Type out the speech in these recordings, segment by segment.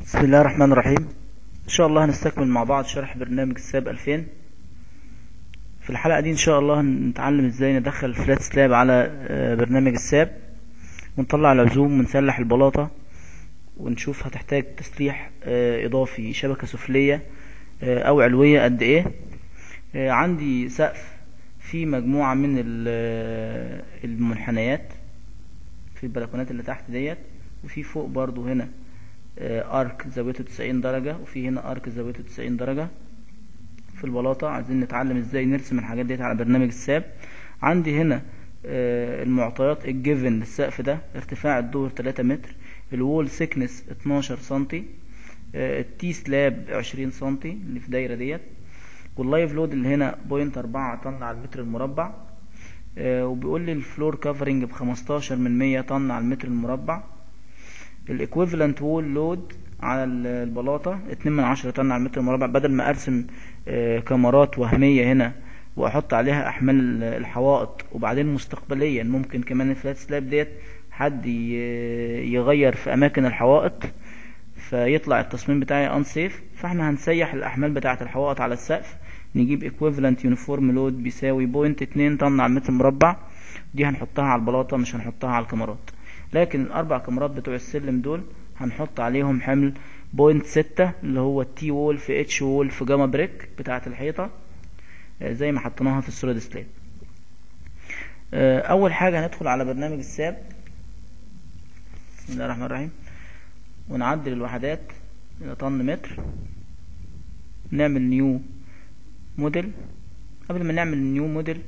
بسم الله الرحمن الرحيم ان شاء الله هنستكمل مع بعض شرح برنامج الساب 2000 في الحلقة دي ان شاء الله هنتعلم ازاي ندخل فلات سلاب على آه، برنامج الساب ونطلع العزوم ونسلح البلاطة ونشوف هتحتاج تسليح آه، اضافي شبكة سفلية آه، او علوية قد ايه آه، عندي سقف فيه مجموعة من ال- آه، المنحنيات في البلكونات اللي تحت ديت وفي فوق برضو هنا آه، ارك زاويته 90 درجة وفي هنا ارك زاويته 90 درجة في البلاطة عايزين نتعلم ازاي نرسم الحاجات ديت على برنامج الساب عندي هنا آه، المعطيات الجيفن للسقف ده ارتفاع الدور 3 متر الوول سيكنس 12 سنتي آه، التي سلاب 20 سنتي اللي في دايرة ديت واللايف لود اللي هنا بوينت 4 طن على المتر المربع آه، وبيقول لي الفلور كفرنج ب 15 من 100 طن على المتر المربع الايكويفالنت وول لود على ال- البلاطة اتنين من عشرة طن على المتر المربع بدل ما ارسم آه، كمرات وهمية هنا واحط عليها احمال ال- الحوائط وبعدين مستقبليا ممكن كمان الفلات سلاب ديت حد ي- يغير في اماكن الحوائط فيطلع التصميم بتاعي انسيف فاحنا هنسيح الاحمال بتاعة الحوائط على السقف نجيب equivalent uniform load بيساوي بوينت اتنين طن على المتر المربع دي هنحطها على البلاطة مش هنحطها على الكاميرات لكن الاربع كاميرات بتوع السلم دول هنحط عليهم حمل بوينت ستة اللي هو التي وول في اتش وول في جاما بريك بتاعة الحيطة آه، زي ما حطيناها في السوليد سلاب آه، اول حاجة هندخل على برنامج الساب بسم الله الرحمن الرحيم ونعدل الوحدات الى طن متر نعمل نيو موديل قبل ما نعمل نيو موديل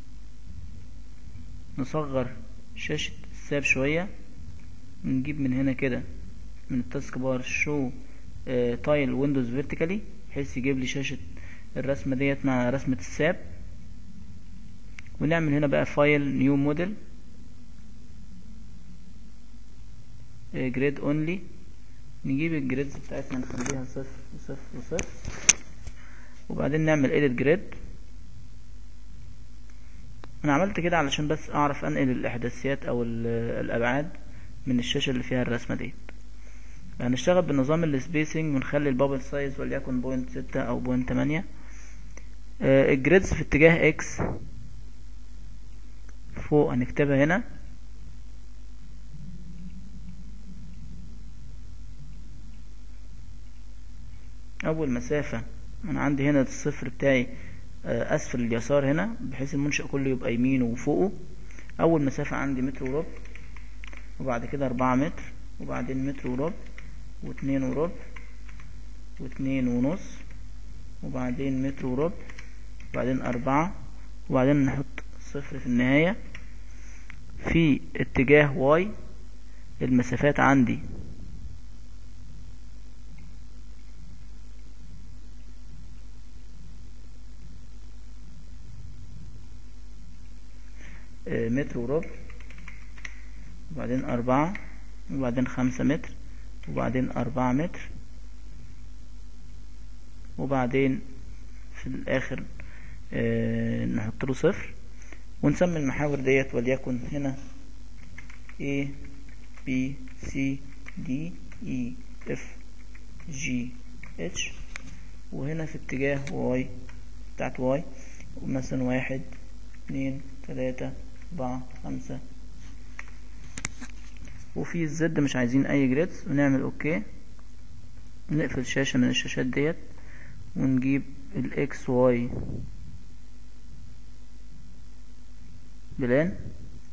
نصغر شاشة الساب شوية نجيب من هنا كده من التاسك بار شو تايل ويندوز فيرتيكالي بحيث يجيب لي شاشة الرسمة ديت مع رسمة الساب ونعمل هنا بقى فايل نيو موديل جريد اونلي نجيب الجريدز بتاعتنا نخليها صفر وصفر وصفر وبعدين نعمل edit جريد انا عملت كده علشان بس اعرف انقل الاحداثيات او ال- الابعاد من الشاشة اللي فيها الرسمة ديت هنشتغل بنظام السبيسنج ونخلي البابل سايز وليكن بوينت ستة او بوينت تمانية آه، الجريدز في اتجاه اكس فوق هنكتبها هنا اول مسافة انا عندي هنا الصفر بتاعي آه، اسفل اليسار هنا بحيث المنشأ كله يبقى يمينه وفوقه اول مسافة عندي متر وربع وبعد كده اربعة متر وبعدين متر وربع واتنين وربع واتنين ونص وبعدين متر وربع وبعدين اربعة وبعدين نحط صفر في النهاية في اتجاه واي المسافات عندي آه، متر وربع وبعدين أربعة وبعدين خمسة متر وبعدين أربعة متر وبعدين في الآخر آه، نحط له صفر ونسمي المحاور ديت وليكن هنا A B C D E F G H وهنا في اتجاه Y بتاعت Y مثلا واحد اتنين تلاتة أربعة خمسة وفي الزد مش عايزين أي جريدز ونعمل أوكي نقفل شاشة من الشاشات ديت ونجيب الإكس واي بلان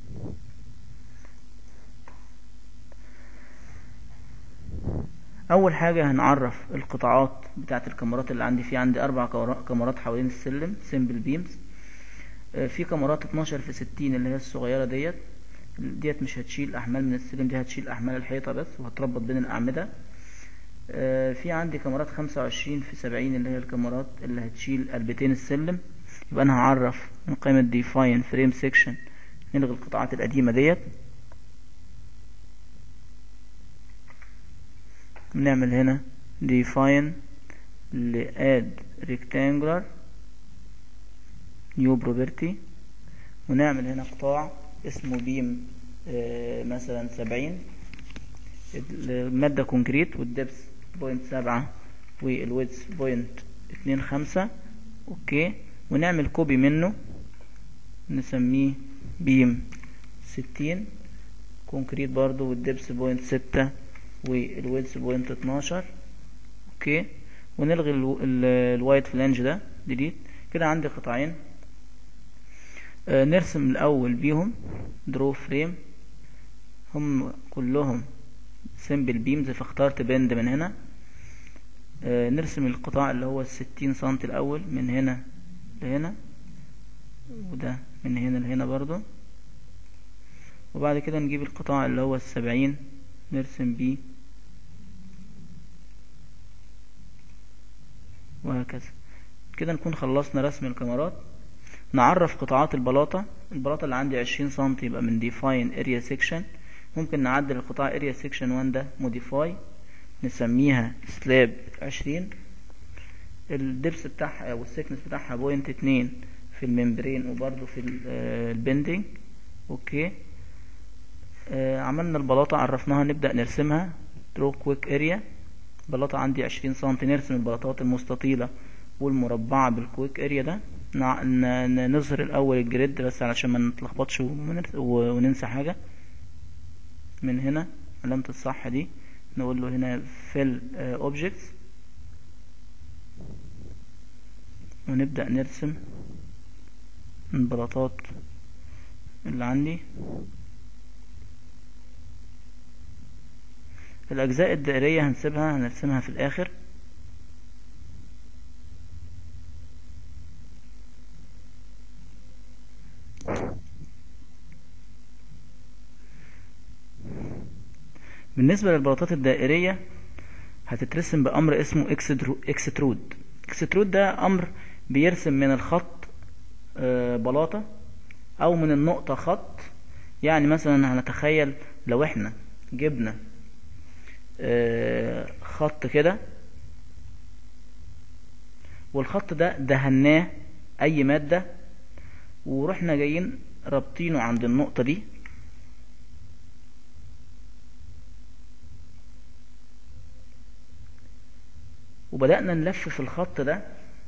اول حاجة هنعرف القطاعات بتاعت الكاميرات اللي عندي في عندي اربع كاميرا- كاميرات حوالين السلم سيمبل بيمز في كاميرات 12 في 60 اللي هي الصغيرة ديت ديت مش هتشيل احمال من السلم دي هتشيل احمال الحيطة بس وهتربط بين الاعمدة آه، في عندي كاميرات 25 في 70 اللي هي الكاميرات اللي هتشيل قلبتين السلم يبقى انا هعرف من قائمة define frame section نلغي القطاعات القديمة ديت نعمل هنا define ل add rectangular new property ونعمل هنا قطاع اسمه بيم آه، مثلا سبعين المادة كونكريت والدبس بوينت سبعة والويدز بوينت اتنين خمسة اوكي ونعمل كوبي منه نسميه بيم ستين كونكريت برضو والدبس بوينت ستة والويدز بوينت اتناشر اوكي ونلغي الوايت فلانج ده ديليت كده عندي قطعين آه نرسم الاول بيهم درو فريم هم كلهم سمبل بيمز فاخترت بند من هنا آه نرسم القطاع اللي هو الستين سنتي الاول من هنا لهنا وده من هنا لهنا برضو وبعد كده نجيب القطاع اللي هو السبعين نرسم بيه وهكذا كده نكون خلصنا رسم الكاميرات نعرف قطاعات البلاطة البلاطة اللي عندي عشرين سنتي يبقى من define area section ممكن نعدل القطاع area section 1 ده modify نسميها سلاب عشرين الدبس بتاعها او السكنس بتاعها بوينت اتنين في الممبرين وبرضو في البندنج اوكي آه عملنا البلاطة عرفناها نبدأ نرسمها درو كويك اريا بلاطة عندي عشرين سنتي نرسم البلاطات المستطيلة والمربعة بالكويك اريا ده نظهر الاول الجريد بس علشان ما نتلخبطش وننسى حاجة من هنا علامة الصح دي نقول له هنا fill objects ونبدأ نرسم البلاطات اللي عندي الأجزاء الدائرية هنسيبها هنرسمها في الآخر بالنسبة للبلاطات الدائرية هتترسم بأمر اسمه اكسترود اكسترود ده أمر بيرسم من الخط بلاطة أو من النقطة خط يعني مثلا هنتخيل لو احنا جبنا خط كده والخط ده دهناه أي مادة ورحنا جايين رابطينه عند النقطة دي وبدأنا نلفف الخط ده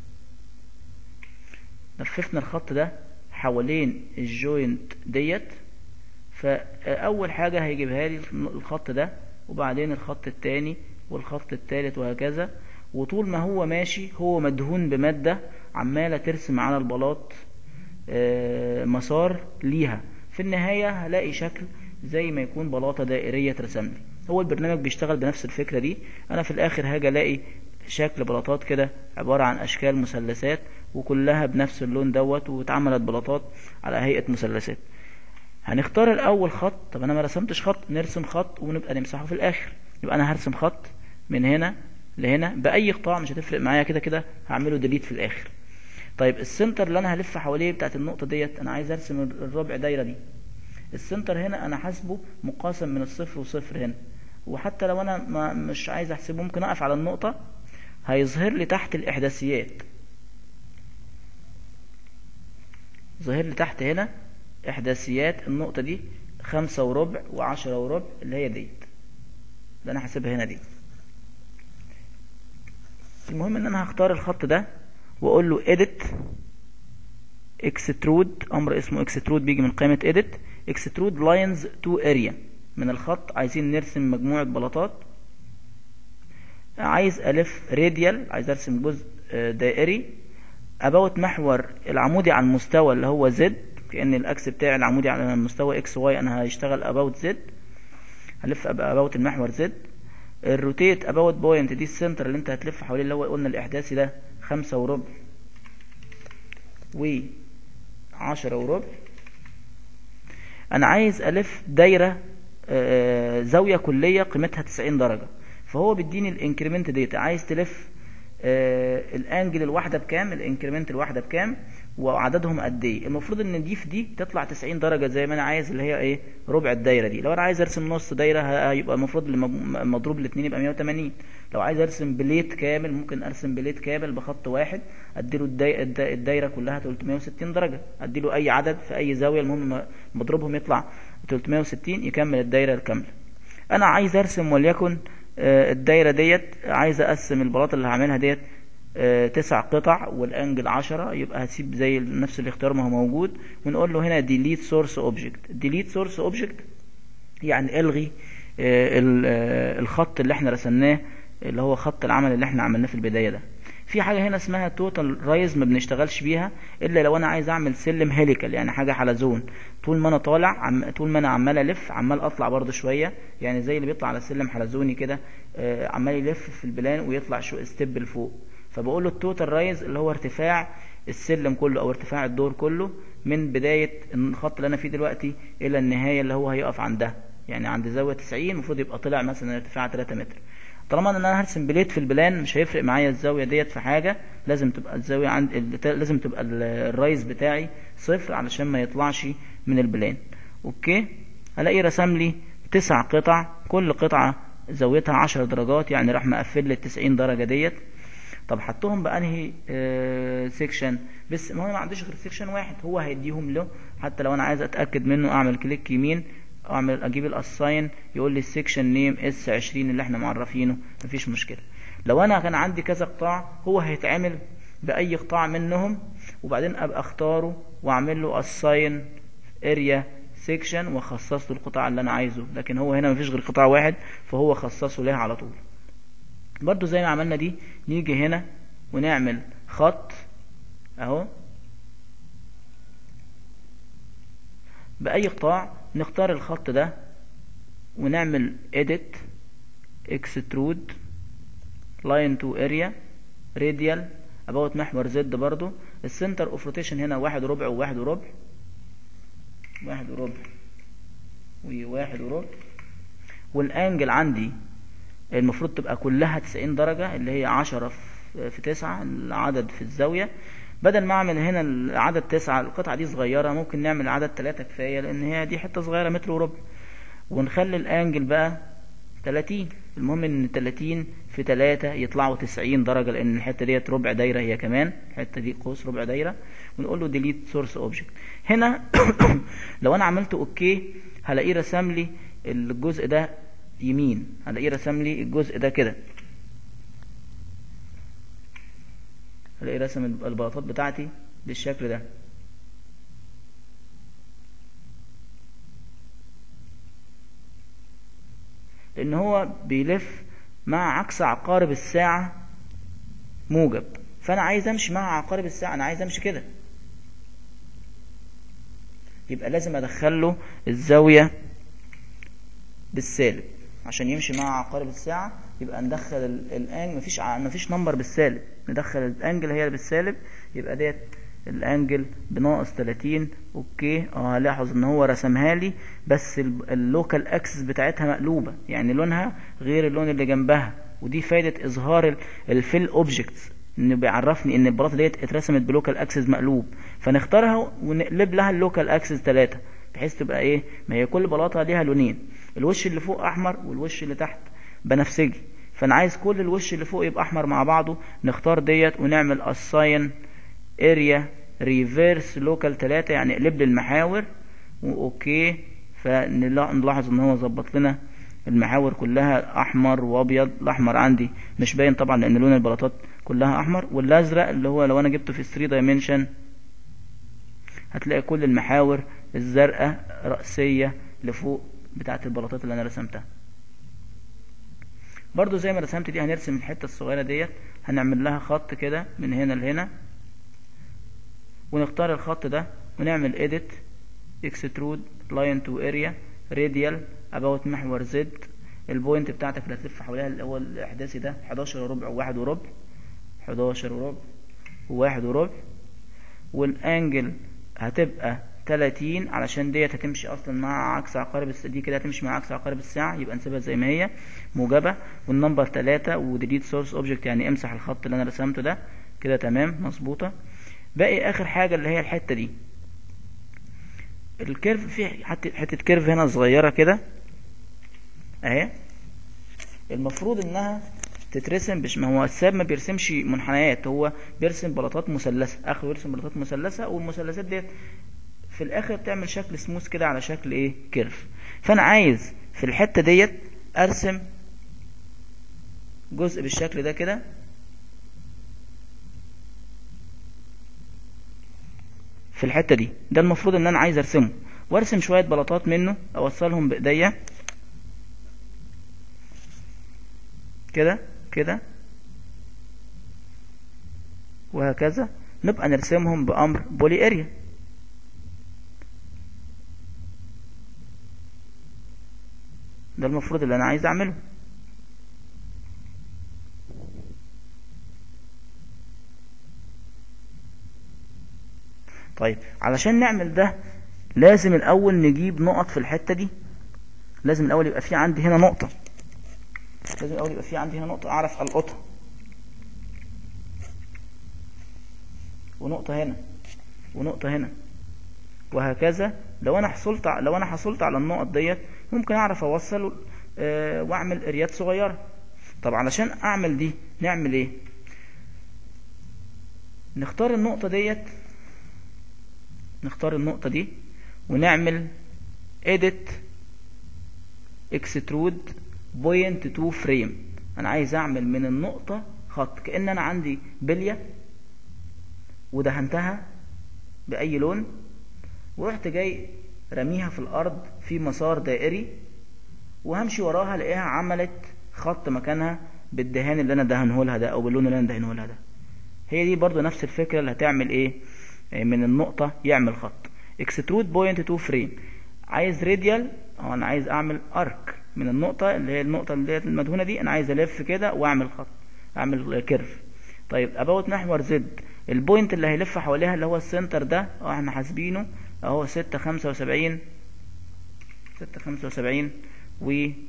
لففنا الخط ده حوالين الجوينت ديت فأول حاجة هيجيبها لي الخط ده وبعدين الخط التاني والخط التالت وهكذا وطول ما هو ماشي هو مدهون بمادة عمالة ترسم على البلاط مسار ليها في النهاية هلاقي شكل زي ما يكون بلاطة دائرية ترسم لي هو البرنامج بيشتغل بنفس الفكرة دي انا في الاخر هاجي الاقي شكل بلاطات كده عبارة عن اشكال مثلثات وكلها بنفس اللون دوت واتعملت بلاطات على هيئة مثلثات هنختار الاول خط طب انا ما رسمتش خط نرسم خط ونبقى نمسحه في الاخر يبقى انا هرسم خط من هنا لهنا باي قطاع مش هتفرق معايا كده كده هعمله ديليت في الاخر طيب السنتر اللي انا هلف حواليه بتاعت النقطة ديت انا عايز ارسم الربع دايرة دي السنتر هنا انا حاسبه مقاسم من الصفر وصفر هنا وحتى لو انا ما مش عايز احسبه ممكن اقف على النقطة هيظهر لي تحت الاحداثيات ظاهر لي تحت هنا احداثيات النقطة دي خمسة وربع وعشرة وربع اللي هي ديت ده انا حاسبها هنا دي المهم ان انا هختار الخط ده واقول له edit extrude امر اسمه extrude بيجي من قائمة edit extrude lines to area من الخط عايزين نرسم مجموعة بلاطات عايز الف راديال عايز ارسم جزء دائري ابوت محور العمودي على المستوى اللي هو زد كأن الاكس بتاعي العمودي على المستوى اكس واي انا هشتغل ابوت زد هلف ابوت المحور زد الروتيت ابوت بوينت دي السنتر اللي انت هتلف حواليه اللي هو قلنا الاحداثي ده خمسة وربع و عشرة وربع انا عايز الف دايرة زاوية كلية قيمتها تسعين درجة فهو بيديني الانكريمنت ديتا عايز تلف آه الانجل الواحده بكام الانكريمنت الواحده بكام وعددهم قد ايه المفروض ان دي في دي تطلع 90 درجه زي ما انا عايز اللي هي ايه ربع الدايره دي لو انا عايز ارسم نص دايره هيبقى المفروض مضروب الاثنين يبقى 180 لو عايز ارسم بليت كامل ممكن ارسم بليت كامل بخط واحد اديله الداي... الدايره كلها 360 درجه اديله اي عدد في اي زاويه المهم مضروبهم يطلع 360 يكمل الدايره الكامله انا عايز ارسم وليكن آه، الدايرة ديت عايز اقسم البلاطة اللي هعملها ديت آه، تسع قطع والانجل عشرة يبقى هسيب زي نفس الاختيار ما هو موجود ونقول له هنا delete source object delete source object يعني الغي آه، ال- آه، الخط اللي احنا رسمناه اللي هو خط العمل اللي احنا عملناه في البداية ده في حاجة هنا اسمها توتال رايز ما بنشتغلش بيها الا لو انا عايز اعمل سلم هيليكال يعني حاجة حلزون طول ما انا طالع عم طول ما انا عمال الف عمال اطلع برضو شوية يعني زي اللي بيطلع على سلم حلزوني كده آه، عمال يلف في البلان ويطلع شو ستيب لفوق فبقول له التوتال رايز اللي هو ارتفاع السلم كله او ارتفاع الدور كله من بداية الخط اللي انا فيه دلوقتي الى النهاية اللي هو هيقف عندها يعني عند زاوية 90 المفروض يبقى طلع مثلا ارتفاع 3 متر طالما ان انا هرسم بليت في البلان مش هيفرق معايا الزاويه ديت في حاجه لازم تبقى الزاويه عند ال- لازم تبقى ال- الرايز بتاعي صفر علشان ما يطلعش من البلان اوكي هلاقي رسم لي تسع قطع كل قطعه زاويتها 10 درجات يعني راح مقفل لي ال 90 درجه ديت طب حطهم بانهي آه سيكشن بس ما هو أنا ما عنديش غير سيكشن واحد هو هيديهم له حتى لو انا عايز اتاكد منه اعمل كليك يمين اعمل اجيب الاساين يقول لي السيكشن نيم اس 20 اللي احنا معرفينه مفيش مشكله لو انا كان عندي كذا قطاع هو هيتعمل باي قطاع منهم وبعدين ابقى اختاره واعمل له اساين اريا سيكشن واخصص له القطاع اللي انا عايزه لكن هو هنا مفيش غير قطاع واحد فهو خصصه ليه على طول برضو زي ما عملنا دي نيجي هنا ونعمل خط اهو بأي قطاع نختار الخط ده ونعمل edit extrude line to area radial about محور زد برضو السنتر اوف روتيشن هنا واحد وربع وواحد وربع واحد وربع وواحد وربع والانجل عندي المفروض تبقى كلها 90 درجة اللي هي 10 في في 9 العدد في الزاوية بدل ما اعمل هنا العدد 9 القطعة دي صغيرة ممكن نعمل عدد 3 كفاية لان هي دي حتة صغيرة متر وربع ونخلي الانجل بقى 30 المهم ان 30 في 3 يطلعوا 90 درجة لان الحتة ديت ربع دايرة هي كمان الحتة دي قوس ربع دايرة ونقول له delete source object هنا لو انا عملت اوكي هلاقيه رسم لي الجزء ده يمين هلاقيه رسم لي الجزء ده كده هلاقيه رسم البلاطات بتاعتي بالشكل ده لان هو بيلف مع عكس عقارب الساعة موجب فانا عايز امشي مع عقارب الساعة انا عايز امشي كده يبقى لازم ادخل له الزاوية بالسالب عشان يمشي مع عقارب الساعة يبقى ندخل الانجل مفيش ع- مفيش نمبر بالسالب ندخل الانجل هي اللي بالسالب يبقى ديت الانجل بناقص 30 اوكي اه هلاحظ ان هو رسمها لي بس اللوكال اكسس بتاعتها مقلوبة يعني لونها غير اللون اللي جنبها ودي فايدة اظهار الفيل اوبجكتس انه بيعرفني ان البلاطه ديت اترسمت بلوكال اكسس مقلوب فنختارها ونقلب لها اللوكال اكسس 3 بحيث تبقى ايه ما هي كل بلاطه ليها لونين الوش اللي فوق احمر والوش اللي تحت بنفسجي فانا عايز كل الوش اللي فوق يبقى احمر مع بعضه نختار ديت ونعمل اساين اريا ريفيرس لوكال 3 يعني اقلب لي المحاور واوكي فنلاحظ ان هو ظبط لنا المحاور كلها احمر وابيض الاحمر عندي مش باين طبعا لان لون البلاطات كلها احمر والازرق اللي هو لو انا جبته في 3 دايمنشن هتلاقي كل المحاور الزرقاء رأسية لفوق بتاعة البلاطات اللي انا رسمتها برضو زي ما رسمت دي هنرسم الحتة الصغيرة ديت هنعمل لها خط كده من هنا لهنا ونختار الخط ده ونعمل edit extrude line to area radial about محور z البوينت بتاعتك اللي هتلف حواليها اللي هو الاحداثي ده 11 وربع وواحد وربع 11 وربع وواحد وربع والانجل هتبقى 30 علشان ديت هتمشي اصلا مع عكس عقارب الساعه دي كده هتمشي مع عكس عقارب الساعه يبقى نسيبها زي ما هي موجبه والنمبر 3 وديليت سورس اوبجكت يعني امسح الخط اللي انا رسمته ده كده تمام مظبوطه باقي اخر حاجه اللي هي الحته دي الكيرف في حته حته كيرف هنا صغيره كده اهي المفروض انها تترسم مش ما هو الساب ما بيرسمش منحنيات هو بيرسم بلاطات مثلثه اخره يرسم بلاطات مثلثه والمثلثات ديت في الاخر تعمل شكل سموث كده على شكل ايه كيرف فانا عايز في الحته ديت ارسم جزء بالشكل ده كده في الحتة دي ده المفروض ان انا عايز ارسمه وارسم شوية بلاطات منه اوصلهم بايديا كده كده وهكذا نبقى نرسمهم بأمر بولي اريا ده المفروض اللي انا عايز اعمله طيب علشان نعمل ده لازم الاول نجيب نقط في الحتة دي لازم الاول يبقى في عندي هنا نقطة لازم الاول يبقى في عندي هنا نقطة اعرف القطها ونقطة هنا ونقطة هنا وهكذا لو انا حصلت لو انا حصلت على النقط ديت ممكن اعرف اوصل أه واعمل اريات صغيرة طب علشان اعمل دي نعمل ايه نختار النقطة ديت نختار النقطة دي ونعمل edit extrude point to frame انا عايز اعمل من النقطة خط كأن انا عندي بلية ودهنتها بأي لون ورحت جاي رميها في الأرض في مسار دائري وهمشي وراها الاقيها عملت خط مكانها بالدهان اللي انا دهنه لها ده او باللون اللي انا دهنه لها ده هي دي برضو نفس الفكرة اللي هتعمل ايه من النقطة يعمل خط extrude point to frame عايز راديال اه انا عايز اعمل ارك من النقطة اللي هي النقطة اللي هي المدهونة دي انا عايز الف كده واعمل خط اعمل كيرف طيب ابوت محور زد البوينت اللي هيلف حواليها اللي هو السنتر ده اه احنا حاسبينه اهو ستة خمسة وسبعين ستة خمسة وسبعين و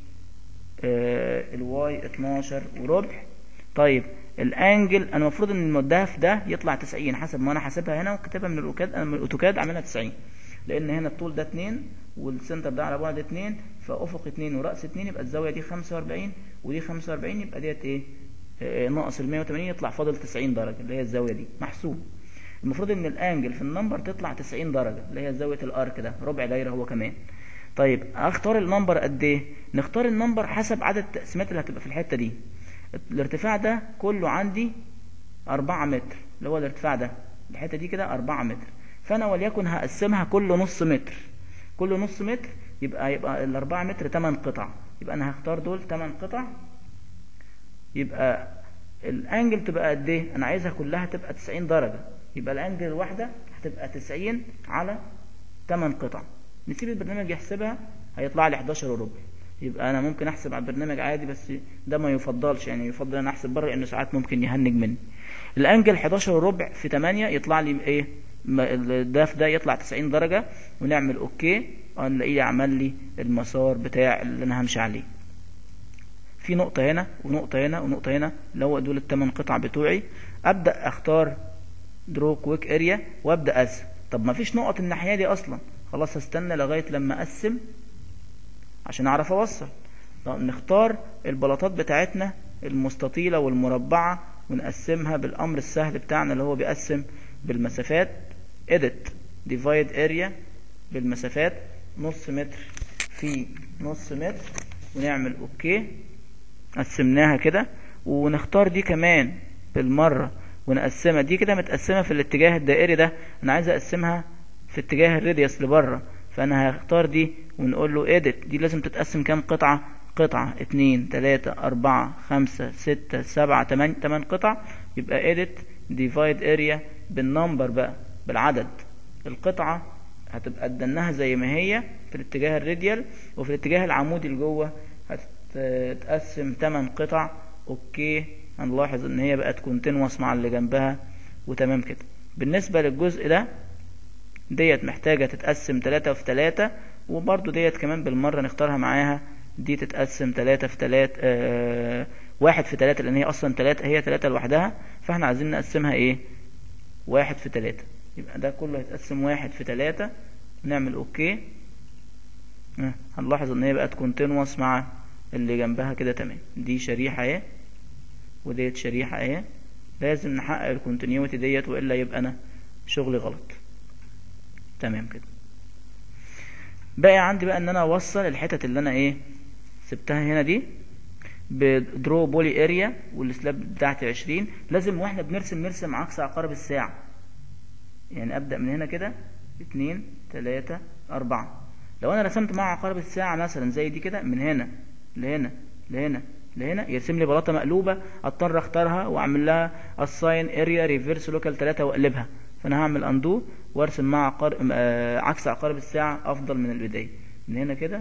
الواي اتناشر وربع طيب الانجل انا المفروض ان المدهف ده يطلع 90 حسب ما انا حاسبها هنا وكاتبها من الاوتوكاد انا من الاوتوكاد عاملها 90 لان هنا الطول ده 2 والسنتر ده على بعد 2 فافق 2 وراس 2 يبقى الزاويه دي 45 ودي 45 يبقى ديت ايه آه ناقص ال 180 يطلع فاضل 90 درجه اللي هي الزاويه دي محسوب المفروض ان الانجل في النمبر تطلع 90 درجه اللي هي زاويه الارك ده ربع دايره هو كمان طيب اختار النمبر قد ايه نختار النمبر حسب عدد التقسيمات اللي هتبقى في الحته دي الارتفاع ده كله عندي أربعة متر اللي هو الارتفاع ده الحتة دي كده أربعة متر فأنا وليكن هقسمها كل نص متر كل نص متر يبقى يبقى الأربعة متر تمن قطع يبقى أنا هختار دول تمن قطع يبقى الأنجل تبقى قد إيه؟ أنا عايزها كلها تبقى 90 درجة يبقى الأنجل الواحدة هتبقى 90 على 8 قطع نسيب البرنامج يحسبها هيطلع لي 11 وربع يبقى انا ممكن احسب على البرنامج عادي بس ده ما يفضلش يعني يفضل انا احسب بره لانه ساعات ممكن يهنج مني الانجل 11 وربع في 8 يطلع لي ايه ده في ده يطلع 90 درجة ونعمل اوكي نلاقيه عمل لي المسار بتاع اللي انا همشي عليه في نقطة هنا ونقطة هنا ونقطة هنا اللي هو دول الثمان قطع بتوعي ابدأ اختار درو كويك اريا وابدأ اقسم طب ما فيش نقط الناحية دي اصلا خلاص هستنى لغاية لما اقسم عشان اعرف اوصل نختار البلاطات بتاعتنا المستطيلة والمربعة ونقسمها بالامر السهل بتاعنا اللي هو بيقسم بالمسافات edit divide area بالمسافات نص متر في نص متر ونعمل اوكي قسمناها كده ونختار دي كمان بالمرة ونقسمها دي كده متقسمة في الاتجاه الدائري ده انا عايز اقسمها في اتجاه الراديوس لبره فانا هختار دي ونقول له edit دي لازم تتقسم كام قطعة قطعة اتنين تلاتة اربعة خمسة ستة سبعة تمن تمن قطع يبقى edit divide area بالنمبر بقى بالعدد القطعة هتبقى ادناها زي ما هي في الاتجاه الراديال وفي الاتجاه العمودي لجوه هتتقسم تمن قطع اوكي هنلاحظ ان هي بقت كونتينوس مع اللي جنبها وتمام كده بالنسبة للجزء ده ديت محتاجة تتقسم تلاتة في تلاتة وبرضو ديت كمان بالمرة نختارها معاها دي تتقسم تلاتة في تلاتة آه واحد في تلاتة لان هي اصلا تلاتة هي تلاتة لوحدها فاحنا عايزين نقسمها ايه واحد في تلاتة يبقى ده كله هيتقسم واحد في تلاتة نعمل اوكي آه هنلاحظ ان هي بقت كونتينوس مع اللي جنبها كده تمام دي شريحة اهي وديت شريحة اهي لازم نحقق الكونتينيوتي ديت والا يبقى انا شغلي غلط تمام كده باقي عندي بقى ان انا اوصل الحتت اللي انا ايه سبتها هنا دي بدرو بولي اريا والسلاب بتاعتي 20 لازم واحنا بنرسم نرسم عكس عقارب الساعة يعني ابدأ من هنا كده اتنين تلاتة اربعة لو انا رسمت مع عقارب الساعة مثلا زي دي كده من هنا لهنا لهنا لهنا يرسم لي بلاطة مقلوبة اضطر اختارها واعمل لها assign area reverse local 3 واقلبها فانا هعمل undo وارسم مع عقار... آه، عكس عقارب الساعة افضل من البداية من هنا كده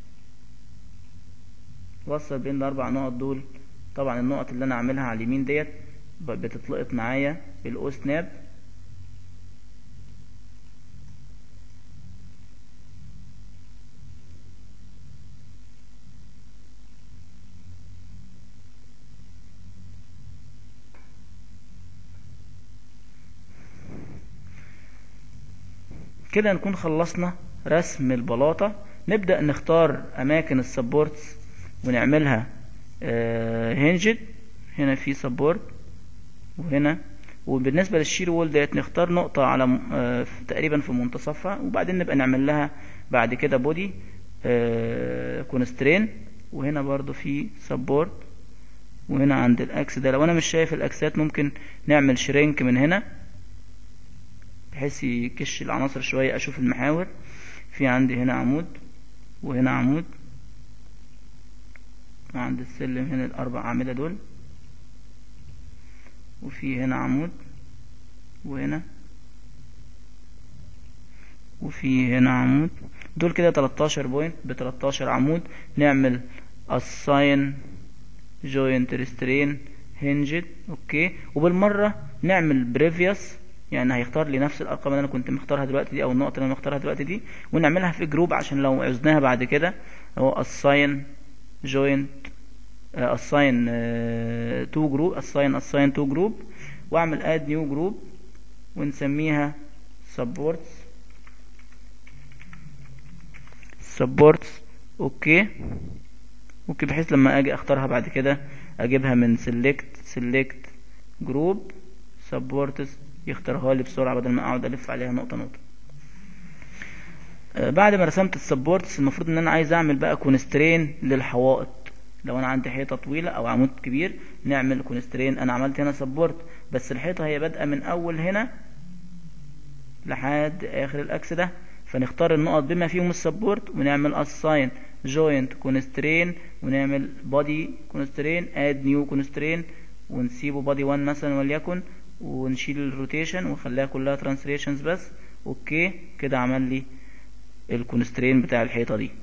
وصل بين الاربع نقط دول طبعا النقط اللي انا عاملها على اليمين ديت ب- بتتلقط معايا بالاو سناب كده نكون خلصنا رسم البلاطة نبدأ نختار أماكن السبورتس ونعملها هنجد هنا في سبورت وهنا وبالنسبة للشير وول ديت نختار نقطة على م- آه، في- تقريبا في منتصفها وبعدين نبقى نعمل لها بعد كده بودي كونسترين وهنا برضو في سبورت وهنا عند الاكس ده لو انا مش شايف الاكسات ممكن نعمل شرينك من هنا بحيث يكش العناصر شوية اشوف المحاور في عندي هنا عمود وهنا عمود وعند السلم هنا الاربع اعمدة دول وفي هنا عمود وهنا وفي هنا عمود دول كده 13 بوينت ب 13 عمود نعمل assign joint restrain hinged اوكي وبالمرة نعمل previous يعني هيختار لي نفس الارقام اللي انا كنت مختارها دلوقتي دي او النقطة اللي انا مختارها دلوقتي دي ونعملها في جروب عشان لو عوزناها بعد كده هو assign joint آه، assign آه، to group assign assign to group واعمل add new group ونسميها supports supports اوكي اوكي بحيث لما اجي اختارها بعد كده اجيبها من select select group supports يختارها لي بسرعة بدل ما اقعد الف عليها نقطة نقطة آه، بعد ما رسمت السبورتس المفروض ان انا عايز اعمل بقى كونسترين للحوائط لو انا عندي حيطه طويله او عمود كبير نعمل كونسترين انا عملت هنا سبورت بس الحيطه هي بادئه من اول هنا لحد اخر الاكس ده فنختار النقط بما فيهم السبورت ونعمل assign joint constraint ونعمل body constraint add new constraint ونسيبه body 1 مثلا وليكن ونشيل الروتيشن ونخليها كلها translations بس اوكي كده عمل لي الكونسترين بتاع الحيطه دي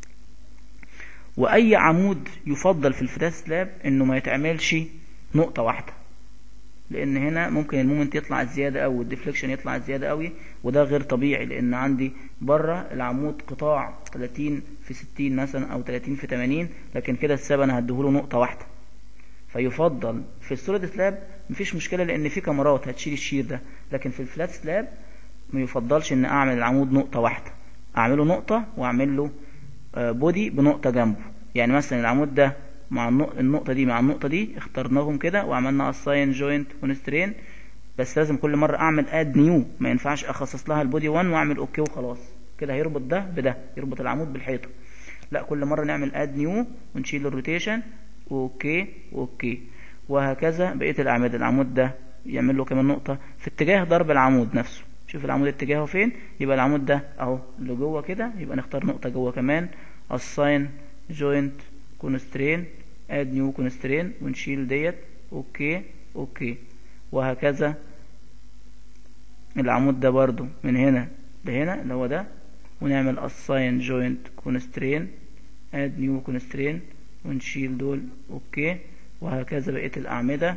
واي عمود يفضل في الفلات سلاب انه ما يتعملش نقطة واحدة لان هنا ممكن المومنت يطلع زيادة او الديفليكشن يطلع زيادة قوي وده غير طبيعي لان عندي بره العمود قطاع 30 في 60 مثلا او 30 في 80 لكن كده الساب انا هديهوله نقطة واحدة فيفضل في السوليد سلاب مفيش مشكلة لان في كاميرات هتشيل الشير ده لكن في الفلات سلاب ما يفضلش ان اعمل العمود نقطة واحدة اعمله نقطة واعمل له آه، بودي بنقطة جنبه يعني مثلا العمود ده مع النق- النقطة دي مع النقطة دي اخترناهم كده وعملنا assign joint constraint بس لازم كل مرة اعمل add new ما ينفعش اخصص لها البودي 1 واعمل اوكي وخلاص كده هيربط ده بده يربط العمود بالحيطة لا كل مرة نعمل add new ونشيل الروتيشن واوكي واوكي وهكذا بقية الاعمدة العمود ده يعمل له كمان نقطة في اتجاه ضرب العمود نفسه شوف العمود اتجاهه فين يبقى العمود ده اهو لجوه كده يبقى نختار نقطة جوه كمان assign joint constraint add new constraint ونشيل ديت اوكي اوكي وهكذا العمود ده برضو من هنا لهنا اللي هو ده ونعمل assign joint constraint add new constraint ونشيل دول اوكي وهكذا بقية الأعمدة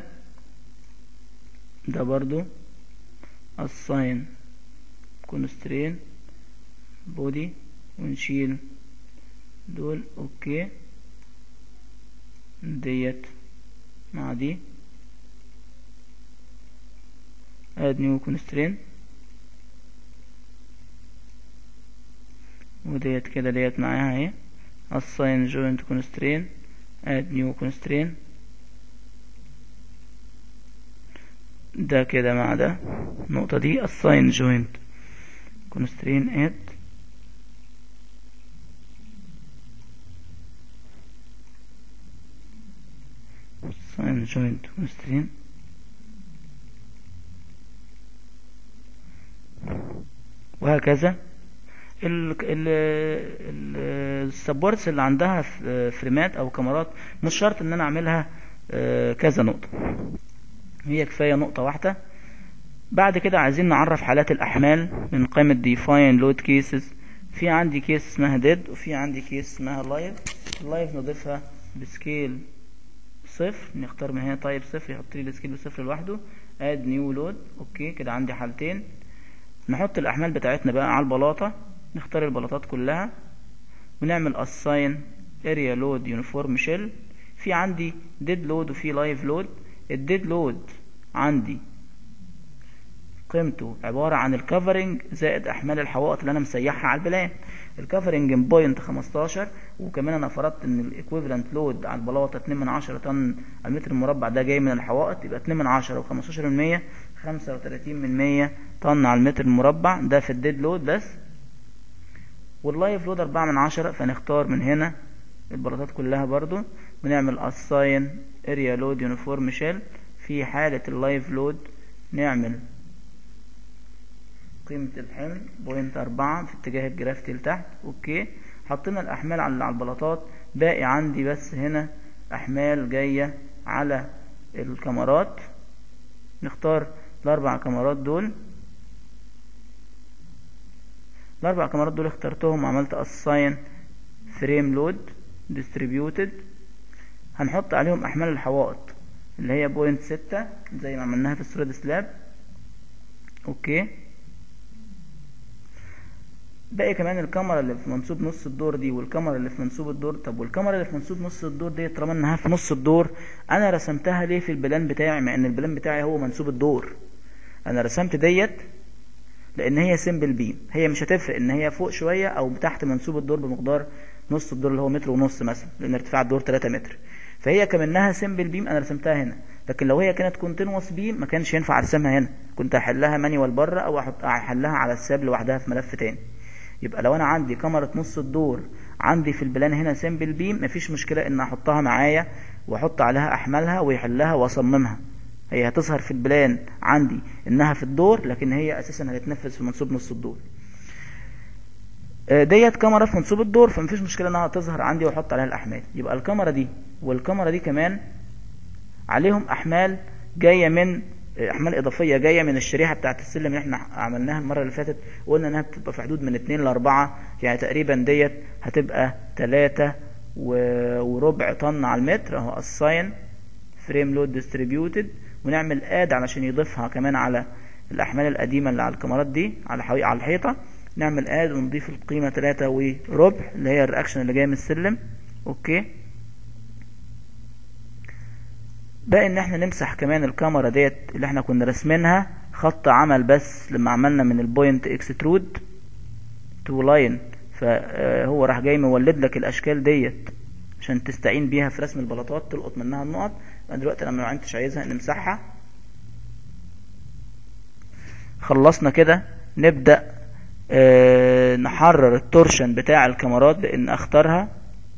ده برضو assign constraint body ونشيل دول اوكي ديت مع دي add new constraint وديت كده ديت معاها اهي assign joint constraint add new constraint ده كده مع ده النقطة دي assign joint constraint add جوينت كونسترين وهكذا السبورتس اللي عندها فريمات او كاميرات مش شرط ان انا اعملها كذا نقطة هي كفاية نقطة واحدة بعد كده عايزين نعرف حالات الاحمال من قائمة define load cases في عندي كيس اسمها dead وفي عندي كيس اسمها live اللايف نضيفها بسكيل صفر نختار من هنا تايب صفر يحط لي السكيل بصفر لوحده اد نيو لود اوكي كده عندي حالتين نحط الاحمال بتاعتنا بقى على البلاطة نختار البلاطات كلها ونعمل assign area load uniform shell في عندي dead load وفي live load الديد لود عندي قيمته عبارة عن الكفرنج زائد احمال الحوائط اللي انا مسيحها على البلان الكفرنج بوينت 15 وكمان انا فرضت ان الايكويفالنت لود على البلاطه 2 من 10 طن على المتر المربع ده جاي من الحوائط يبقى 2 من 10 و15 من 100 35 من 100 طن على المتر المربع ده في الديد لود بس واللايف لود 4 من 10 فنختار من هنا البلاطات كلها برضو ونعمل assign area load uniform shell في حالة اللايف لود نعمل قيمة الحمل بوينت أربعة في اتجاه الجرافيتي لتحت اوكي حطينا الأحمال على البلاطات باقي عندي بس هنا أحمال جاية على الكاميرات نختار الأربع كاميرات دول الأربع كاميرات دول اخترتهم وعملت assign frame load distributed هنحط عليهم أحمال الحوائط اللي هي بوينت ستة زي ما عملناها في السوليد سلاب اوكي باقي كمان الكاميرا اللي في منسوب نص الدور دي والكاميرا اللي في منسوب الدور طب والكاميرا اللي في منسوب نص الدور دي طالما انها في نص الدور انا رسمتها ليه في البلان بتاعي مع ان البلان بتاعي هو منسوب الدور انا رسمت ديت لان هي سيمبل بيم هي مش هتفرق ان هي فوق شويه او تحت منسوب الدور بمقدار نص الدور اللي هو متر ونص مثلا لان ارتفاع الدور 3 متر فهي كمنها سيمبل بيم انا رسمتها هنا لكن لو هي كانت كونتينوس بيم ما كانش ينفع ارسمها هنا كنت هحلها مانيوال بره او احط احلها على الساب لوحدها في ملف تاني يبقى لو انا عندي كاميرا نص الدور عندي في البلان هنا سيمبل بيم مفيش مشكلة ان احطها معايا واحط عليها احمالها ويحلها واصممها هي هتظهر في البلان عندي انها في الدور لكن هي اساسا هتتنفذ في منسوب نص الدور ديت كاميرا في منسوب الدور فمفيش مشكلة انها تظهر عندي واحط عليها الاحمال يبقى الكاميرا دي والكاميرا دي كمان عليهم احمال جاية من احمال اضافيه جايه من الشريحه بتاعه السلم اللي احنا عملناها المره اللي فاتت وقلنا انها بتبقى في حدود من 2 ل 4 يعني تقريبا ديت هتبقى 3 وربع طن على المتر اهو الساين فريم لود ديستريبيوتد ونعمل اد علشان يضيفها كمان على الاحمال القديمه اللي على الكاميرات دي على على الحيطه نعمل اد ونضيف القيمه 3 وربع اللي هي الرياكشن اللي جاي من السلم اوكي باقي ان احنا نمسح كمان الكاميرا ديت اللي احنا كنا رسمينها خط عمل بس لما عملنا من البوينت اكسترود تو لاين فهو راح جاي مولد لك الاشكال ديت عشان تستعين بيها في رسم البلاطات تلقط منها النقط دلوقتي لما ما انتش عايزها نمسحها خلصنا كده نبدأ اه نحرر التورشن بتاع الكاميرات بان اختارها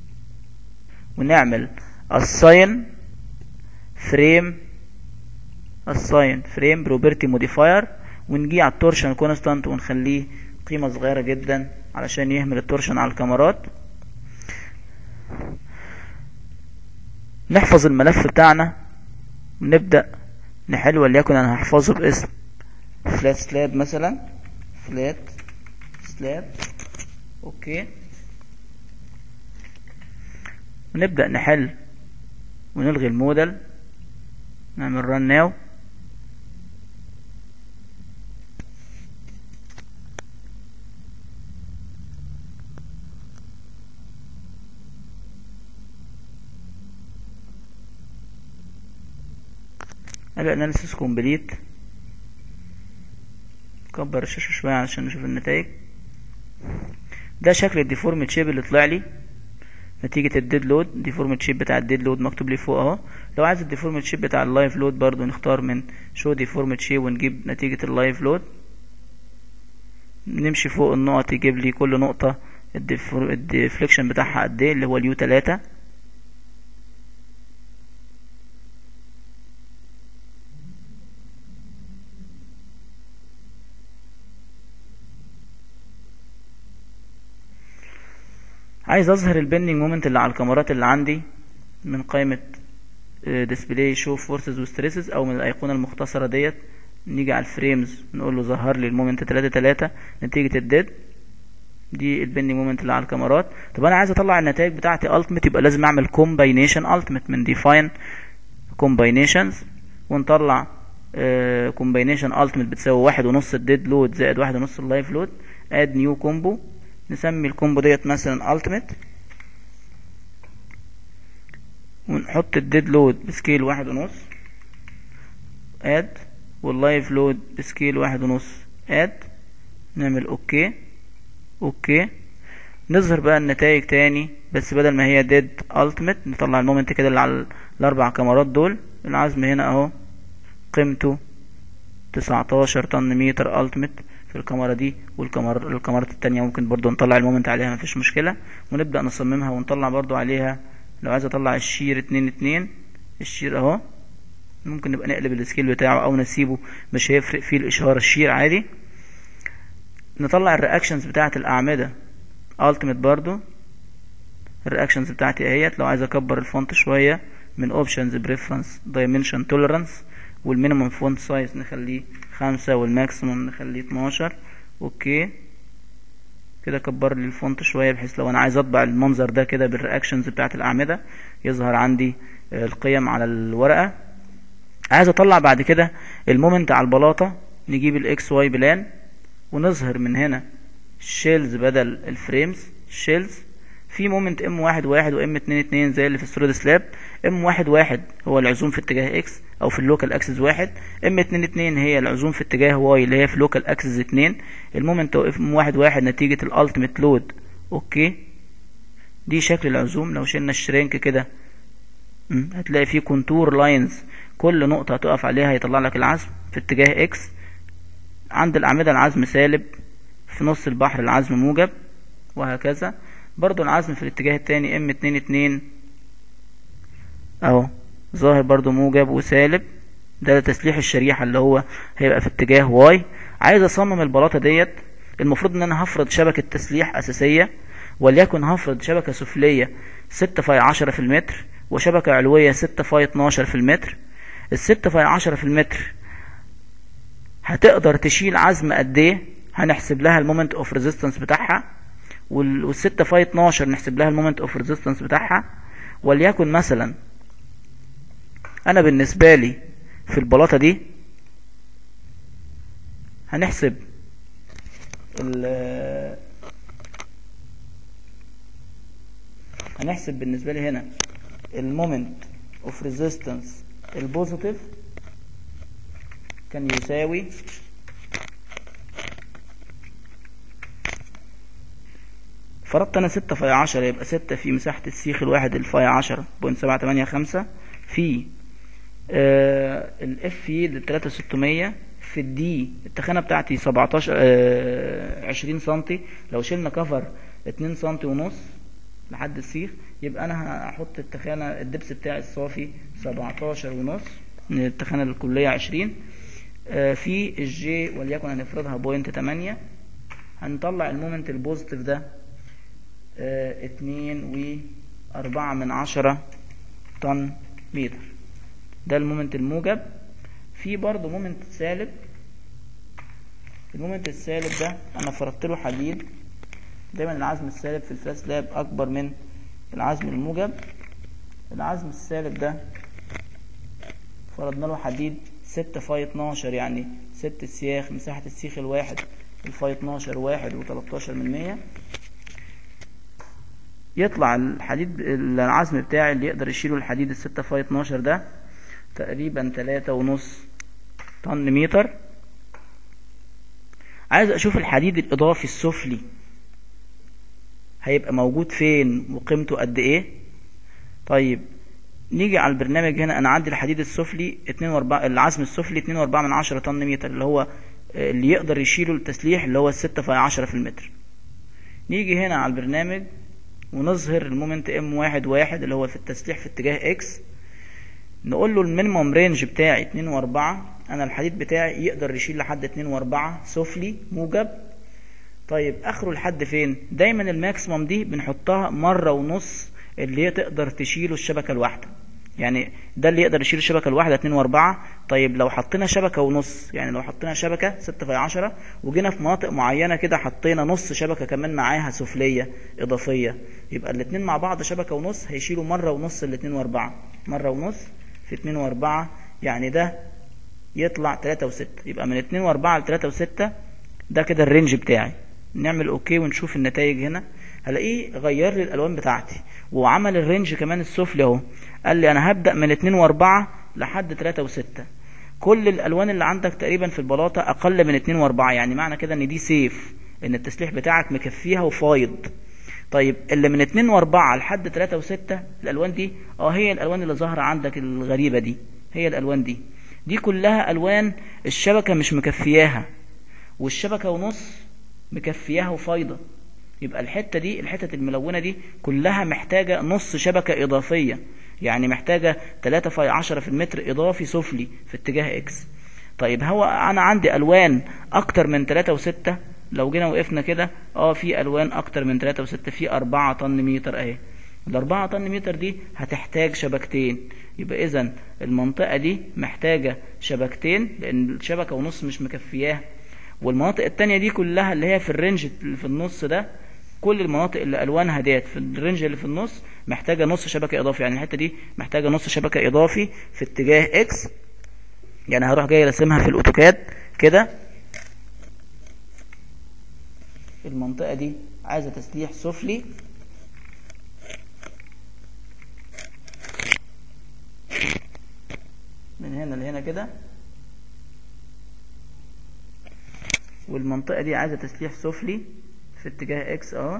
ونعمل assign فريم assign فريم بروبرتي موديفاير ونجي على التورشن كونستانت ونخليه قيمة صغيرة جدا علشان يهمل التورشن على الكاميرات نحفظ الملف بتاعنا ونبدأ نحل وليكن انا هحفظه باسم فلات سلاب مثلا فلات سلاب اوكي ونبدأ نحل ونلغي المودل نعمل run now قال analysis complete كبر الشاشة شوية علشان نشوف النتائج ده شكل الديفورم شيب اللي طلع لي نتيجة الديد لود ديفورم شيب بتاع الديد لود مكتوب لي فوق اهو لو عايز الديفورم شيب بتاع اللايف لود برضو نختار من شو ديفورم شيب ونجيب نتيجة اللايف لود نمشي فوق النقط يجيب لي كل نقطة الديفليكشن بتاعها قد ايه اللي هو اليو تلاتة عايز اظهر البندنج مومنت اللي على الكاميرات اللي عندي من قائمة ديسبلاي شو فورسز وستريسز او من الايقونة المختصرة ديت نيجي على الفريمز نقول له ظهر لي المومنت 3 3 نتيجة الديد دي البندنج مومنت اللي على الكاميرات طب انا عايز اطلع النتائج بتاعتي التيمت يبقى لازم اعمل كومباينيشن التيمت من ديفاين كومباينيشنز ونطلع كومباينيشن التيمت بتساوي واحد ونص الديد لود زائد واحد ونص اللايف لود اد نيو كومبو نسمي الكومبو ديت مثلا التيمت ونحط الديد لود بسكيل واحد ونص اد واللايف لود بسكيل واحد ونص اد نعمل اوكي اوكي نظهر بقى النتائج تاني بس بدل ما هي ديد التيمت نطلع المومنت كده اللي على الاربع كاميرات دول العزم هنا اهو قيمته تسعتاشر طن متر التيمت في الكاميرا دي والكاميرا الكاميرات التانية ممكن برضو نطلع المومنت عليها مفيش مشكلة ونبدأ نصممها ونطلع برضو عليها لو عايز اطلع الشير اتنين اتنين الشير اهو ممكن نبقى نقلب السكيل بتاعه او نسيبه مش هيفرق فيه الاشارة الشير عادي نطلع الرياكشنز بتاعة الاعمدة التيمت برضو الرياكشنز بتاعتي اهيت لو عايز اكبر الفونت شوية من اوبشنز بريفرنس دايمنشن توليرانس والمينيمم فونت سايز نخليه خمسة والماكسيمم نخليه اتناشر اوكي كده كبر لي الفونت شوية بحيث لو انا عايز اطبع المنظر ده كده بالرياكشنز بتاعت الاعمدة يظهر عندي القيم على الورقة عايز اطلع بعد كده المومنت على البلاطة نجيب الاكس واي بلان ونظهر من هنا الشيلز بدل الفريمز شيلز في مومنت ام واحد واحد وام اتنين اتنين زي اللي في السوليد سلاب ام واحد واحد هو العزوم في اتجاه اكس او في اللوكال اكسس واحد ام اتنين اتنين هي العزوم في اتجاه واي اللي هي في لوكال اكسس اتنين المومنت ام واحد واحد نتيجة الالتيميت لود اوكي دي شكل العزوم لو شلنا الشرينك كده هتلاقي فيه كونتور لاينز كل نقطة هتقف عليها يطلع لك العزم في اتجاه اكس عند الأعمدة العزم سالب في نص البحر العزم موجب وهكذا برضو العزم في الاتجاه التاني ام اتنين اتنين اهو ظاهر برضو موجب وسالب ده تسليح الشريحة اللي هو هيبقى في اتجاه واي عايز اصمم البلاطة ديت المفروض ان انا هفرض شبكة تسليح اساسية وليكن هفرض شبكة سفلية ستة فاي عشرة في المتر وشبكة علوية ستة فاي اتناشر في المتر الستة فاي عشرة في المتر هتقدر تشيل عزم قد ايه هنحسب لها المومنت اوف ريزيستنس بتاعها والستة فاي اتناشر نحسب لها المومنت اوف ريزيستنس بتاعها وليكن مثلا انا بالنسبة لي في البلاطة دي هنحسب ال هنحسب بالنسبة لي هنا المومنت اوف ريزيستنس البوزيتيف كان يساوي فرضت انا ستة في عشرة يبقى ستة في مساحة السيخ الواحد الفاي عشرة بوينت سبعة تمانية خمسة في آه الاف يلد تلاتة ستمية في الدي التخانة بتاعتي سبعتاشر آه عشرين سنتي لو شلنا كفر اتنين سنتي ونص لحد السيخ يبقى انا هحط التخانة الدبس بتاعي الصافي سبعتاشر ونص من التخانة الكلية عشرين آه في الجي وليكن هنفرضها بوينت تمانية هنطلع المومنت البوزيتيف ده اه اتنين واربعة من عشرة طن متر ده المومنت الموجب في برضه مومنت سالب المومنت السالب ده انا فرضت له حديد دايما العزم السالب في الفلاس لاب اكبر من العزم الموجب العزم السالب ده فرضنا له حديد ستة فاي اتناشر يعني ست سياخ مساحة السيخ الواحد الفاي اتناشر واحد وتلاتاشر من مية يطلع الحديد العزم بتاعي اللي يقدر يشيله الحديد الستة فاي اتناشر ده تقريبا تلاتة ونص طن متر عايز اشوف الحديد الاضافي السفلي هيبقى موجود فين وقيمته قد ايه طيب نيجي على البرنامج هنا انا عندي الحديد السفلي اتنين واربعة العزم السفلي اتنين واربعة من عشرة طن متر اللي هو اللي يقدر يشيله التسليح اللي هو الستة فاي عشرة في المتر نيجي هنا على البرنامج ونظهر المومنت ام واحد واحد اللي هو في التسليح في اتجاه اكس نقول له المينيمم رينج بتاعي اتنين واربعة انا الحديد بتاعي يقدر يشيل لحد اتنين واربعة سفلي موجب طيب اخره لحد فين دايما الماكسيموم دي بنحطها مرة ونص اللي هي تقدر تشيله الشبكة الواحدة يعني ده اللي يقدر يشيل الشبكة الواحدة اتنين واربعة طيب لو حطينا شبكة ونص يعني لو حطينا شبكة ستة في عشرة وجينا في مناطق معينة كده حطينا نص شبكة كمان معاها سفلية اضافية يبقى الاتنين مع بعض شبكة ونص هيشيلوا مرة ونص الاتنين واربعة مرة ونص في اتنين واربعة يعني ده يطلع تلاتة وستة يبقى من اتنين واربعة لتلاتة وستة ده كده الرينج بتاعي نعمل اوكي ونشوف النتائج هنا هلاقيه غير لي الالوان بتاعتي وعمل الرينج كمان السفلي اهو قال لي انا هبدأ من 2 و4 لحد 3 و6 كل الالوان اللي عندك تقريبا في البلاطة اقل من 2 و4 يعني معنى كده ان دي سيف ان التسليح بتاعك مكفيها وفايض طيب اللي من 2 و4 لحد 3 و6 الالوان دي اه هي الالوان اللي ظاهرة عندك الغريبة دي هي الالوان دي دي كلها الوان الشبكة مش مكفياها والشبكة ونص مكفياها وفايضة يبقى الحتة دي الحتة الملونة دي كلها محتاجة نص شبكة إضافية يعني محتاجة 3 في 10 في المتر إضافي سفلي في اتجاه إكس طيب هو أنا عندي ألوان أكتر من 3 و6 لو جينا وقفنا كده اه في ألوان أكتر من 3 و6 في 4 طن متر أهي الأربعة طن متر دي هتحتاج شبكتين يبقى إذا المنطقة دي محتاجة شبكتين لأن الشبكة ونص مش مكفياها والمناطق التانية دي كلها اللي هي في الرينج اللي في النص ده كل المناطق اللي الوانها ديت في الرينج اللي في النص محتاجه نص شبكه اضافي يعني الحته دي محتاجه نص شبكه اضافي في اتجاه اكس يعني هروح جاي راسمها في الاوتوكاد كده المنطقه دي عايزه تسليح سفلي من هنا لهنا كده والمنطقه دي عايزه تسليح سفلي في اتجاه اكس اه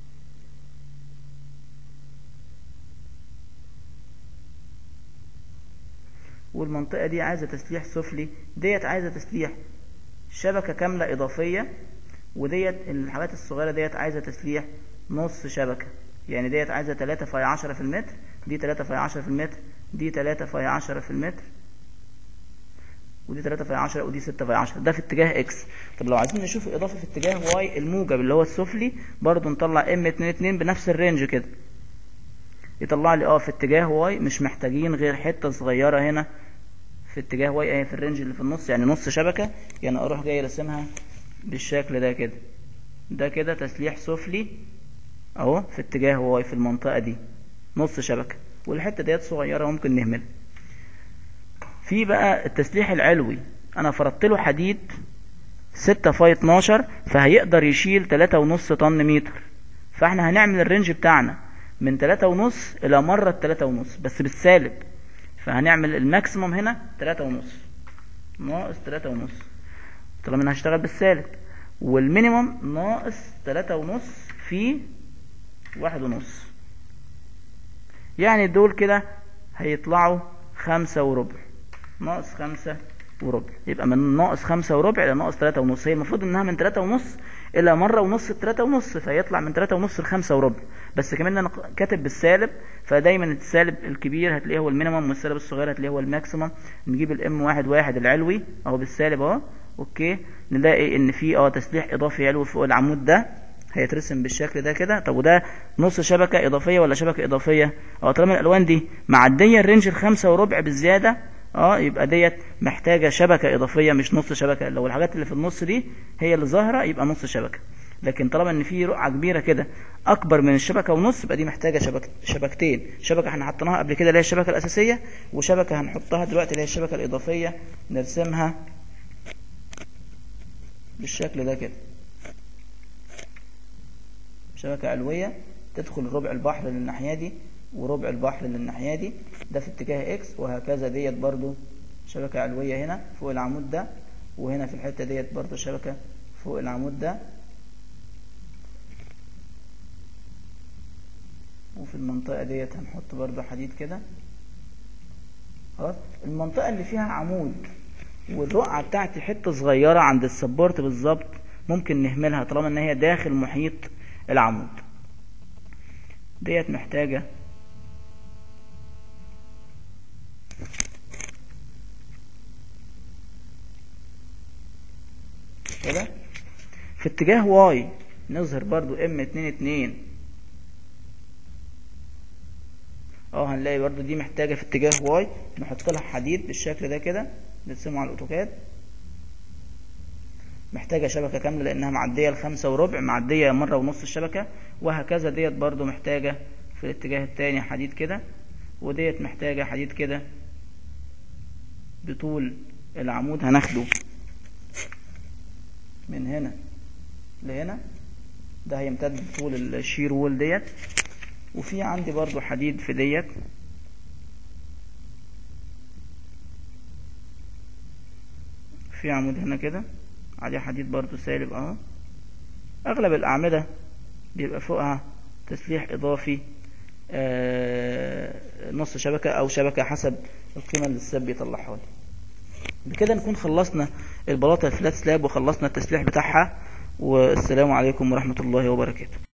والمنطقة دي عايزة تسليح سفلي ديت عايزة تسليح شبكة كاملة إضافية وديت الحاجات الصغيرة ديت عايزة تسليح نص شبكة يعني ديت عايزة 3 في 10 في المتر دي 3 في 10 في المتر دي 3 في 10 في المتر ودي 3 في 10 ودي 6 في 10 ده في اتجاه اكس طب لو عايزين نشوف الاضافه في اتجاه واي الموجب اللي هو السفلي برضو نطلع ام 2 2 بنفس الرينج كده يطلع لي اه في اتجاه واي مش محتاجين غير حته صغيره هنا في اتجاه واي اهي في الرينج اللي في النص يعني نص شبكه يعني اروح جاي راسمها بالشكل ده كده ده كده تسليح سفلي اهو في اتجاه واي في المنطقه دي نص شبكه والحته ديت صغيره ممكن نهملها في بقى التسليح العلوي انا فرضت له حديد 6 في 12 فهيقدر يشيل 3.5 طن متر فاحنا هنعمل الرينج بتاعنا من 3.5 الى مرة 3.5 بس بالسالب فهنعمل الماكسيموم هنا 3.5 ناقص 3.5 طالما انا هشتغل بالسالب والمينيموم ناقص 3.5 في 1.5 يعني دول كده هيطلعوا خمسة وربع ناقص خمسة وربع يبقى من ناقص خمسة وربع إلى ناقص تلاتة ونص هي المفروض إنها من تلاتة ونص إلى مرة ونص لتلاتة ونص فيطلع من تلاتة ونص لخمسة وربع بس كمان أنا كاتب بالسالب فدايما السالب الكبير هتلاقيه هو المينيمم والسالب الصغير هتلاقيه هو الماكسيمم نجيب الام واحد واحد العلوي أهو بالسالب أهو أوكي نلاقي إن في أه تسليح إضافي علوي فوق العمود ده هيترسم بالشكل ده كده طب وده نص شبكة إضافية ولا شبكة إضافية اه طالما الألوان دي معدية الرينج الخمسة وربع بالزيادة اه يبقى ديت محتاجة شبكة إضافية مش نص شبكة لو الحاجات اللي في النص دي هي اللي ظاهرة يبقى نص شبكة لكن طالما ان في رقعة كبيرة كده اكبر من الشبكة ونص يبقى دي محتاجة شبك شبكتين شبكة احنا حطيناها قبل كده اللي هي الشبكة الاساسية وشبكة هنحطها دلوقتي اللي هي الشبكة الاضافية نرسمها بالشكل ده كده شبكة علوية تدخل ربع البحر للناحية دي وربع البحر للناحية دي ده في اتجاه اكس وهكذا ديت برضو شبكة علوية هنا فوق العمود ده وهنا في الحتة ديت برضو شبكة فوق العمود ده وفي المنطقة ديت هنحط برضو حديد كده خلاص المنطقة اللي فيها عمود والرقعة بتاعتي حتة صغيرة عند السبورت بالظبط ممكن نهملها طالما ان هي داخل محيط العمود ديت محتاجة كده في اتجاه واي نظهر برضو ام اتنين اتنين اه هنلاقي برضو دي محتاجة في اتجاه واي نحط لها حديد بالشكل ده كده نرسمه على الاوتوكاد محتاجة شبكة كاملة لانها معدية الخمسة وربع معدية مرة ونص الشبكة وهكذا ديت برضو محتاجة في الاتجاه التاني حديد كده وديت محتاجة حديد كده بطول العمود هناخده من هنا لهنا ده هيمتد بطول الشير وول ديت وفي عندي برضو حديد في ديت في عمود هنا كده عليه حديد برضو سالب اهو اغلب الاعمدة بيبقى فوقها تسليح اضافي آه نص شبكة او شبكة حسب القيمة اللي الساب بيطلعها لي بكده نكون خلصنا البلاطة الفلات سلاب وخلصنا التسليح بتاعها والسلام عليكم ورحمة الله وبركاته